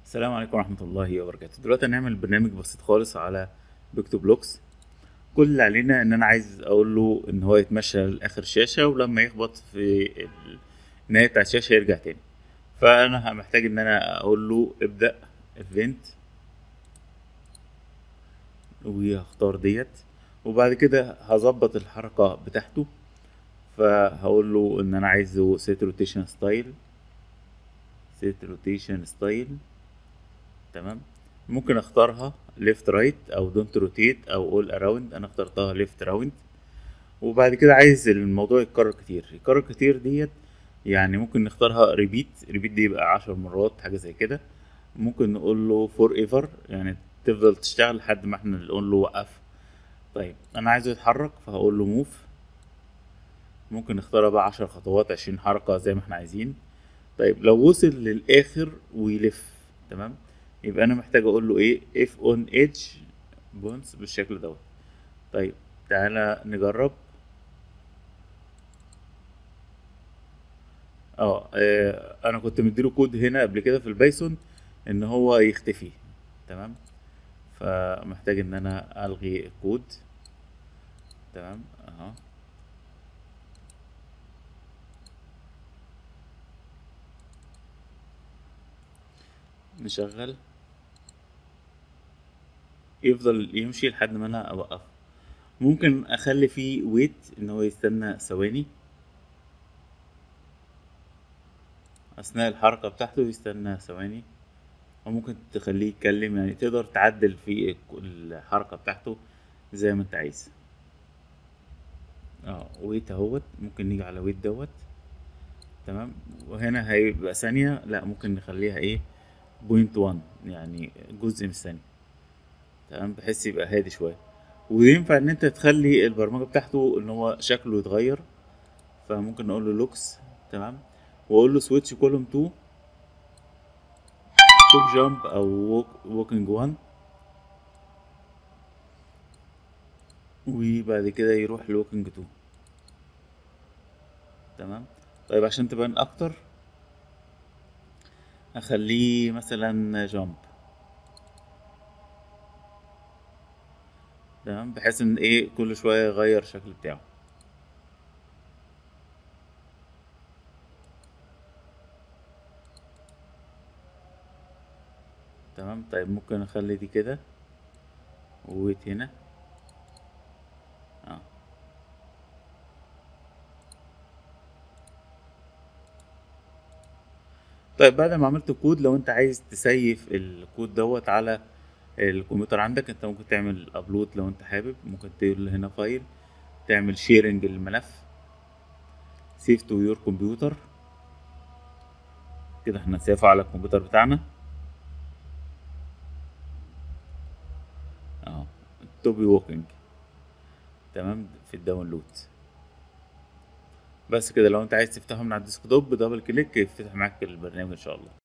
السلام عليكم ورحمة الله وبركاته دلوقتي هنعمل برنامج بسيط خالص على بيكتو بلوكس كل اللي علينا ان انا عايز اقول له ان هو يتمشى لاخر الشاشة ولما يخبط في النهاية بتاع الشاشة يرجع تاني فانا محتاج ان انا اقول له ابدأ ايفنت وهختار ديت وبعد كده هظبط الحركة بتاعته فهقول له ان انا عايزه set rotation style set rotation style تمام ممكن اختارها left right او don't rotate او all around انا اخترتها left round وبعد كده عايز الموضوع يتكرر كتير يتكرر كتير ديت يعني ممكن نختارها repeat repeat دي يبقى عشر مرات حاجة زي كده ممكن نقول له forever يعني تفضل تشتغل لحد ما احنا نقول له وقف طيب انا عايزه يتحرك فهقول له موف ممكن نختارها بقى عشر خطوات عشرين حركة زي ما احنا عايزين طيب لو وصل للاخر ويلف تمام يبقى انا محتاج اقول له ايه اف اون ايدج بونس بالشكل دوت طيب تعالى نجرب اه آه، انا كنت مديله كود هنا قبل كده في البايثون ان هو يختفي تمام فمحتاج ان انا الغي الكود تمام اهو نشغل يفضل يمشي لحد ما انا اوقفه ممكن اخلي فيه ويت ان هو يستنى ثواني اثناء الحركة بتاعته يستنى ثواني او ممكن تخليه يتكلم يعني تقدر تعدل في الحركة بتاعته زي ما انت عايز اه ويت اهوت ممكن نيجي على ويت دوت تمام وهنا هيبقى ثانية لا ممكن نخليها ايه بوينت وان يعني جزء من الثانية تمام بحيث يبقى هادي شوية وينفع ان انت تخلي البرمجة بتاعته ان هو شكله يتغير فممكن نقول له لوكس تمام واقول له سويتش كولوم 2 توب جامب او ووكينج 1 وبعد كده يروح لوكينج 2 تمام طيب عشان تبان اكتر اخليه مثلا جامب تمام بحيث ان ايه كل شويه يغير الشكل بتاعه تمام طيب ممكن اخلي دي كده وويت هنا اه طيب بعد ما عملت الكود لو انت عايز تسيف الكود دوت على الكمبيوتر عندك انت ممكن تعمل ابلود لو انت حابب ممكن تقول هنا فايل تعمل شيرنج للملف سيف تو يور كمبيوتر كده احنا نسيفه على الكمبيوتر بتاعنا اه توبي ووكينج تمام في الداونلود بس كده لو انت عايز تفتحه من على الديسكتوب دبل كليك يفتح معاك البرنامج ان شاء الله